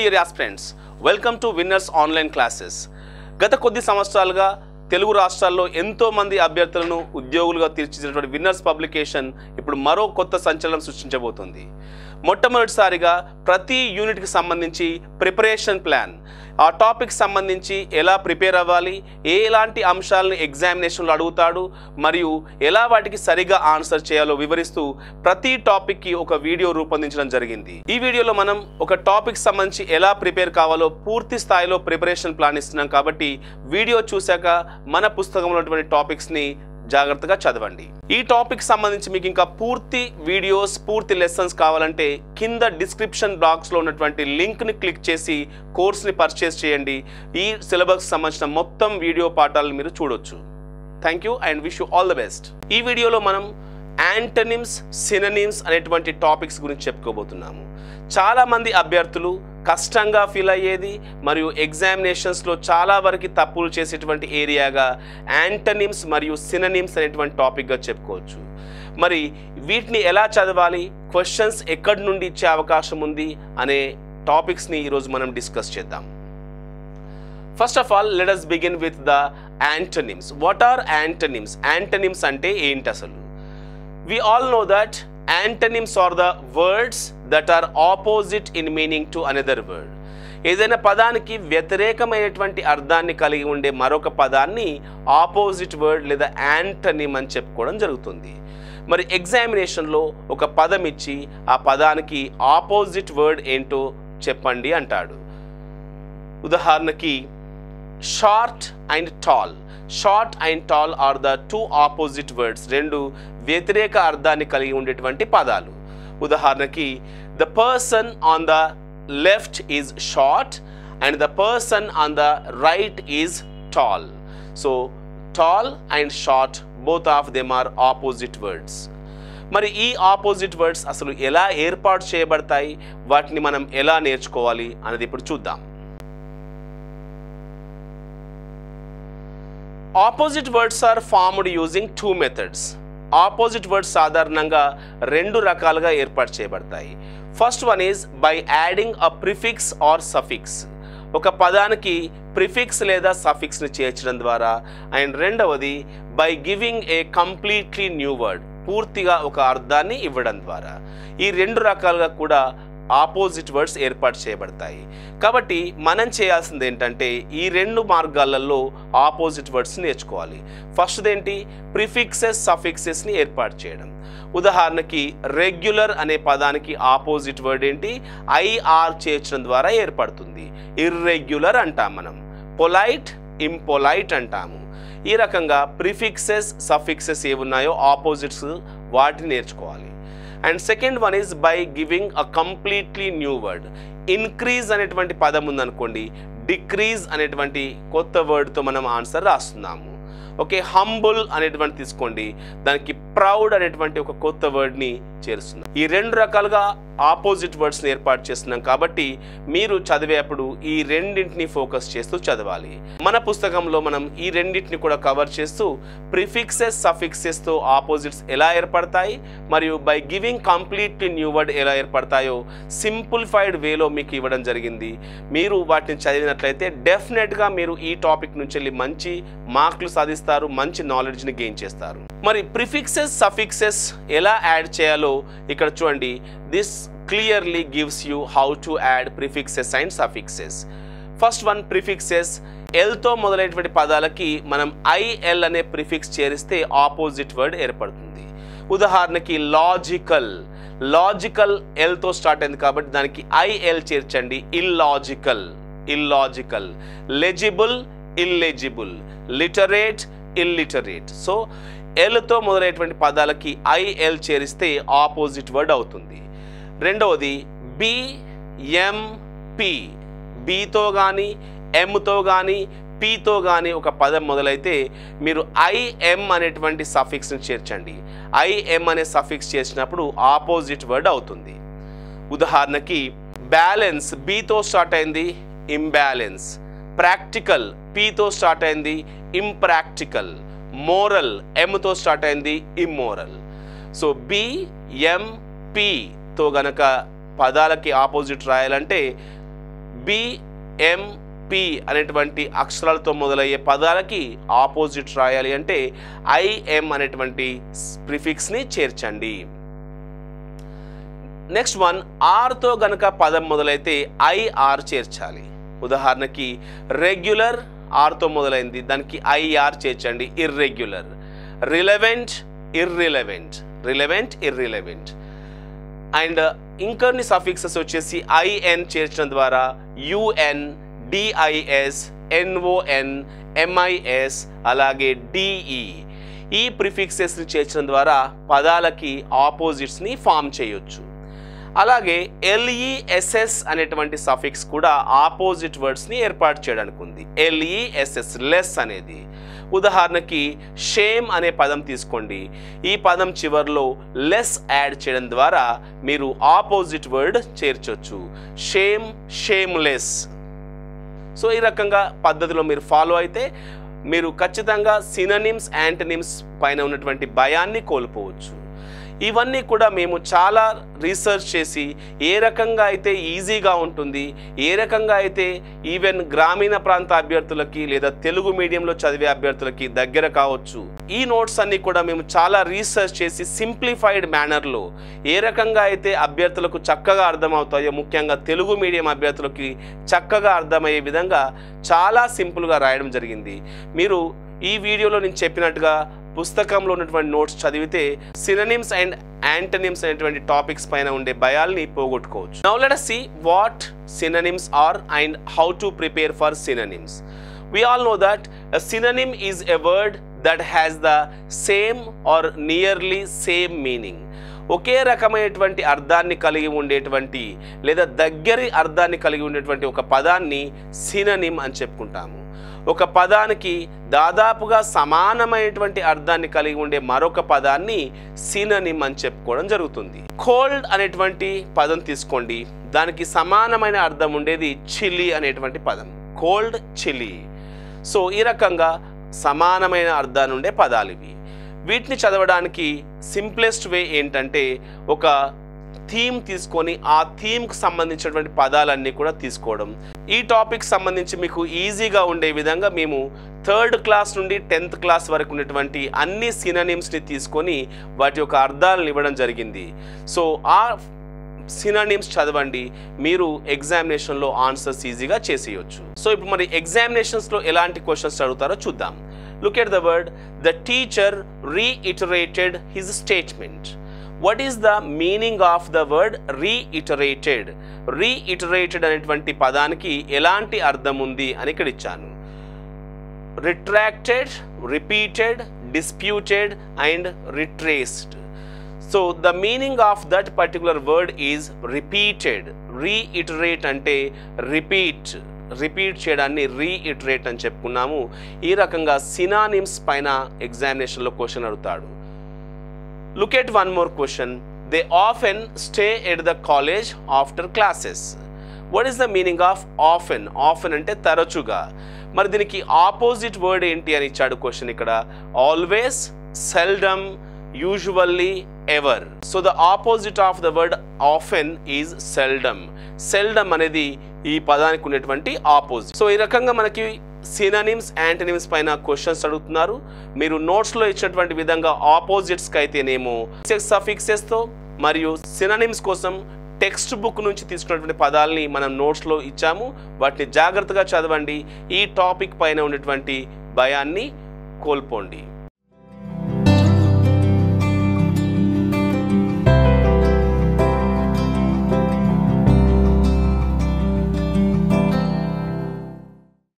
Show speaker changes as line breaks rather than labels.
dear aspirants welcome to winners online classes గత కొద్ది సంవత్సరాలుగా తెలుగు రాష్ట్రాల్లో ఎంతో మంది అభ్యర్థులను ఉద్యోగులుగా తీర్చిదిద్దినటువంటి విన్నర్స్ పబ్లికేషన్ ఇప్పుడు మరో కొత్త సంచలనం సృష్టించబోతుంది మొట్టమొదటిసారిగా ప్రతి యూనిట్కి సంబంధించి ప్రిపరేషన్ ప్లాన్ ఆ టాపిక్ సంబంధించి ఎలా ప్రిపేర్ అవ్వాలి ఏ ఎలాంటి అంశాలను ఎగ్జామినేషన్లో అడుగుతాడు మరియు ఎలా వాటికి సరిగా ఆన్సర్ చేయాలో వివరిస్తూ ప్రతి టాపిక్కి ఒక వీడియో రూపొందించడం జరిగింది ఈ వీడియోలో మనం ఒక టాపిక్ సంబంధించి ఎలా ప్రిపేర్ కావాలో పూర్తి స్థాయిలో ప్రిపరేషన్ ప్లాన్ ఇస్తున్నాం కాబట్టి వీడియో చూశాక మన పుస్తకంలో ఉన్నటువంటి టాపిక్స్ని జాగ్రత్తగా చదవండి ఈ టాపిక్ సంబంధించి మీకు ఇంకా పూర్తి వీడియోస్ పూర్తి లెసన్స్ కావాలంటే కింద డిస్క్రిప్షన్ బాక్స్లో ఉన్నటువంటి లింక్ని క్లిక్ చేసి కోర్స్ని పర్చేస్ చేయండి ఈ సిలబస్ సంబంధించిన మొత్తం వీడియో పాఠాలను మీరు చూడొచ్చు thank you and wish you all the best ఈ వీడియోలో మనం యాంటనిమ్స్ సిననిమ్స్ అనేటువంటి టాపిక్స్ గురించి చెప్పుకోబోతున్నాము చాలామంది అభ్యర్థులు కష్టంగా ఫీల్ అయ్యేది మరియు ఎగ్జామినేషన్స్లో చాలా వరకు తప్పులు చేసేటువంటి ఏరియాగా యాంటనిమ్స్ మరియు సిననిమ్స్ అనేటువంటి టాపిక్గా చెప్పుకోవచ్చు మరి వీటిని ఎలా చదవాలి క్వశ్చన్స్ ఎక్కడి నుండి ఇచ్చే అవకాశం ఉంది అనే టాపిక్స్ని ఈరోజు మనం డిస్కస్ చేద్దాం first of all let us begin with the antonyms what are antonyms antonyms అంటే ఏంటి అసలు we all know that antonyms are the words that are opposite in meaning to another word ఏదైనా పదానికి వ్యతిరేకమైనటువంటి అర్థాన్ని కలిగి ఉండే మరొక పదాన్ని ఆపోజిట్ వర్డ్ లేదా యాంటనిమ్ అని చెప్పుకోవడం జరుగుతుంది మరి ఎగ్జామినేషన్లో ఒక పదం ఇచ్చి ఆ పదానికి ఆపోజిట్ వర్డ్ ఏంటో చెప్పండి అంటాడు ఉదాహరణకి short and tall short and tall are the two opposite words రెండు వ్యతిరేక అర్థాన్ని కలిగి ఉండేటువంటి పదాలు ఉదాహరణకి the person on the left is short and the person on the right is tall so tall and short both of them are opposite words మరి ఈ opposite words అసలు ఎలా ఏర్పాటు చేయబడతాయి వాటిని మనం ఎలా నేర్చుకోవాలి అనేది ఇప్పుడు చూద్దాం opposite words are formed using two methods opposite words సాధారణంగా రెండు రకాలుగా ఏర్పాటు చేయబడతాయి first one is by adding a prefix or suffix ఒక పదానికి ప్రిఫిక్స్ లేదా సఫిక్స్ని చేర్చడం ద్వారా అండ్ రెండవది by giving a completely new word పూర్తిగా ఒక అర్థాన్ని ఇవ్వడం ద్వారా ఈ రెండు రకాలుగా కూడా ఆపోజిట్ వర్డ్స్ ఏర్పాటు చేయబడతాయి కాబట్టి మనం చేయాల్సింది ఏంటంటే ఈ రెండు మార్గాలలో ఆపోజిట్ వర్డ్స్ నేర్చుకోవాలి ఫస్ట్ ఏంటి ప్రిఫిక్సెస్ సఫిక్సెస్ని ఏర్పాటు చేయడం ఉదాహరణకి రెగ్యులర్ అనే పదానికి ఆపోజిట్ వర్డ్ ఏంటి ఐఆర్ చేర్చడం ద్వారా ఏర్పడుతుంది ఇర్రెగ్యులర్ అంటాం మనం పొలైట్ ఇంపొలైట్ అంటాము ఈ రకంగా ప్రిఫిక్సెస్ సఫిక్సెస్ ఏమున్నాయో ఆపోజిట్స్ వాటిని నేర్చుకోవాలి and second one is by giving a completely new word increase అనేటువంటి పదం ఉందనుకోండి డిక్రీజ్ అనేటువంటి కొత్త వర్డ్తో మనం ఆన్సర్ రాస్తున్నాము ఓకే హంబుల్ అనేటువంటి తీసుకోండి దానికి ప్రౌడ్ అనేటువంటి ఒక కొత్త వర్డ్ని చేరుస్తున్నాం ఈ రెండు రకాలుగా ఆపోజిట్ వర్డ్స్ని ఏర్పాటు చేస్తున్నాం కాబట్టి మీరు చదివేటప్పుడు ఈ రెండింటిని ఫోకస్ చేస్తూ చదవాలి మన పుస్తకంలో మనం ఈ రెండింటిని కూడా కవర్ చేస్తూ ప్రిఫిక్సెస్ సఫిక్సెస్తో ఆపోజిట్స్ ఎలా ఏర్పడతాయి మరియు by giving completely new word ఎలా ఏర్పడతాయో సింప్లిఫైడ్ వేలో మీకు ఇవ్వడం జరిగింది మీరు వాటిని చదివినట్లయితే డెఫినెట్గా మీరు ఈ టాపిక్ నుంచి వెళ్ళి మంచి మార్కులు సాధిస్తారు మంచి నాలెడ్జ్ని గెయిన్ చేస్తారు మరి ప్రిఫిక్సెస్ సఫిక్సెస్ ఎలా యాడ్ చేయాలో ఇక్కడ చూడండి this clearly gives you how to add prefixes and suffixes first one prefixes ఎల్తో మొదలైనటువంటి పదాలకి మనం ఐఎల్ అనే ప్రిఫిక్స్ చేరిస్తే ఆపోజిట్ వర్డ్ ఏర్పడుతుంది ఉదాహరణకి లాజికల్ లాజికల్ ఎల్తో స్టార్ట్ అయింది కాబట్టి దానికి ఐఎల్ చేర్చండి illogical illogical legible illegible literate illiterate so ఎల్తో మొదలైనటువంటి పదాలకి ఐఎల్ చేరిస్తే ఆపోజిట్ వర్డ్ అవుతుంది రెండవది బి ఎం పి బితో కానీ ఎంతో కానీ పీతో కానీ ఒక పదం మొదలైతే మీరు ఐఎం అనేటువంటి సఫిక్స్ని చేర్చండి ఐఎం అనే సఫిక్స్ చేసినప్పుడు ఆపోజిట్ వర్డ్ అవుతుంది ఉదాహరణకి బ్యాలెన్స్ బీతో స్టార్ట్ అయింది ఇంబ్యాలెన్స్ ప్రాక్టికల్ పీతో స్టార్ట్ అయింది ఇంప్రాక్టికల్ మోరల్ ఎంతో స్టార్ట్ అయింది ఇమ్మోరల్ సో బి ఎం పితో గనక పదాలకి ఆపోజిట్ రాయాలంటే బి ఎం పి అనేటువంటి అక్షరాలతో మొదలయ్యే పదాలకి ఆపోజిట్ రాయాలి అంటే ఐఎం అనేటువంటి ప్రిఫిక్స్ని చేర్చండి నెక్స్ట్ వన్ ఆర్తో గనక పదం మొదలైతే ఐఆర్ చేర్చాలి ఉదాహరణకి రెగ్యులర్ ఆర్తో మొదలైంది దానికి ఐఆర్ చేర్చండి irregular relevant irrelevant relevant irrelevant and ఇంకొన్ని సఫిక్సెస్ వచ్చేసి ఐఎన్ చేర్చడం ద్వారా యుఎన్ డిఐఎస్ ఎన్ఓఎన్ ఎంఐఎస్ అలాగే డిఈ ఈ ప్రిఫిక్సెస్ని చేర్చడం ద్వారా పదాలకి ఆపోజిట్స్ని ఫామ్ చేయొచ్చు అలాగే ఎల్ఈఎస్ఎస్ అనేటువంటి సఫిక్స్ కూడా ఆపోజిట్ వర్డ్స్ని ఏర్పాటు చేయడానికి ఉంది ఎల్ఈఎస్ఎస్ లెస్ అనేది ఉదాహరణకి షేమ్ అనే పదం తీసుకోండి ఈ పదం చివరిలో లెస్ యాడ్ చేయడం ద్వారా మీరు ఆపోజిట్ వర్డ్ చేర్చొచ్చు షేమ్ షేమ్లెస్ సో ఈ రకంగా పద్ధతిలో మీరు ఫాలో అయితే మీరు ఖచ్చితంగా సిననిమ్స్ యాంటనిమ్స్ పైన ఉన్నటువంటి భయాన్ని కోల్పోవచ్చు ఇవన్నీ కూడా మేము చాలా రీసెర్చ్ చేసి ఏ రకంగా అయితే ఈజీగా ఉంటుంది ఏ రకంగా అయితే ఈవెన్ గ్రామీణ ప్రాంత అభ్యర్థులకి లేదా తెలుగు మీడియంలో చదివే అభ్యర్థులకి దగ్గర కావచ్చు ఈ నోట్స్ అన్ని కూడా మేము చాలా రీసెర్చ్ చేసి సింప్లిఫైడ్ మేనర్లో ఏ రకంగా అయితే అభ్యర్థులకు చక్కగా అర్థమవుతాయో ముఖ్యంగా తెలుగు మీడియం అభ్యర్థులకి చక్కగా అర్థమయ్యే విధంగా చాలా సింపుల్గా రాయడం జరిగింది మీరు ఈ వీడియోలో నేను చెప్పినట్టుగా పుస్తకంలో ఉన్నటువంటి నోట్స్ చదివితే సిననిమ్స్ అండ్ యాంటనిమ్స్ అనేటువంటి టాపిక్స్ పైన ఉండే భయాల్ని పోగొట్టుకోవచ్చు now let see what synonyms are and how to prepare for synonyms we all know that a synonym is a word that has the same or nearly same meaning ఒకే రకమైనటువంటి అర్థాన్ని కలిగి ఉండేటువంటి లేదా దగ్గరి అర్థాన్ని కలిగి ఉండేటువంటి ఒక పదాన్ని సిననిమ్ అని చెప్పుకుంటాము ఒక పదానికి దాదాపుగా సమానమైనటువంటి అర్థాన్ని కలిగి ఉండే మరొక పదాన్ని సిననిమ్ అని చెప్పుకోవడం జరుగుతుంది కోల్డ్ అనేటువంటి పదం తీసుకోండి దానికి సమానమైన అర్థం ఉండేది చిల్లీ అనేటువంటి పదం కోల్డ్ చిల్లీ సో ఈ రకంగా సమానమైన అర్థాన్ని ఉండే పదాలు ఇవి వీటిని చదవడానికి సింప్లెస్ట్ వే ఏంటంటే ఒక థీమ్ తీసుకొని ఆ థీమ్కి సంబంధించినటువంటి పదాలన్నీ కూడా తీసుకోవడం ఈ టాపిక్ సంబంధించి మీకు ఈజీగా ఉండే విధంగా మేము థర్డ్ క్లాస్ నుండి టెన్త్ క్లాస్ వరకు ఉన్నటువంటి అన్ని సిననిమ్స్ని తీసుకొని వాటి యొక్క అర్థాలను ఇవ్వడం జరిగింది సో ఆ సినానిమ్స్ చదవండి మీరు ఎగ్జామినేషన్లో ఆన్సర్స్ ఈజీగా చేసేయచ్చు సో ఇప్పుడు మరి ఎగ్జామినేషన్స్లో ఎలాంటి క్వశ్చన్స్ అడుగుతారో చూద్దాం look at the word the teacher reiterated his statement what is the meaning of the word reiterated reiterated అనేటువంటి పదానికి ఎలాంటి అర్థం ఉంది అని ఇక్కడ ఇచ్చాను retracted repeated disputed and retraced so the meaning of that particular word is repeated reiterate అంటే repeat repeat చేయడాన్ని రీఇటరేట్ అని చెప్పుకున్నాము ఈ రకంగా సినానిమ్స్ పైన ఎగ్జామినేషన్లో క్వశ్చన్ అడుగుతాడు look at one more question they often stay at the college after classes what is the meaning of often often అంటే తరచుగా మరి దీనికి ఆపోజిట్ వర్డ్ ఏంటి అని ఇచ్చాడు క్వశ్చన్ ఇక్కడ always seldom usually ever so the opposite of the word often is seldom seldom అనేది ఈ పదానికి ఉన్నటువంటి ఆపోజిట్ సో ఈ రకంగా మనకి సినానిమ్స్ యాంటనిమ్స్ పైన క్వశ్చన్స్ అడుగుతున్నారు మీరు నోట్స్లో ఇచ్చినటువంటి విధంగా ఆపోజిట్స్కి అయితేనేమో సఫిక్సెస్తో మరియు సినానిమ్స్ కోసం టెక్స్ట్ బుక్ నుంచి తీసుకున్నటువంటి పదాలని మనం నోట్స్లో ఇచ్చాము వాటిని జాగ్రత్తగా చదవండి ఈ టాపిక్ పైన ఉన్నటువంటి భయాన్ని కోల్పోండి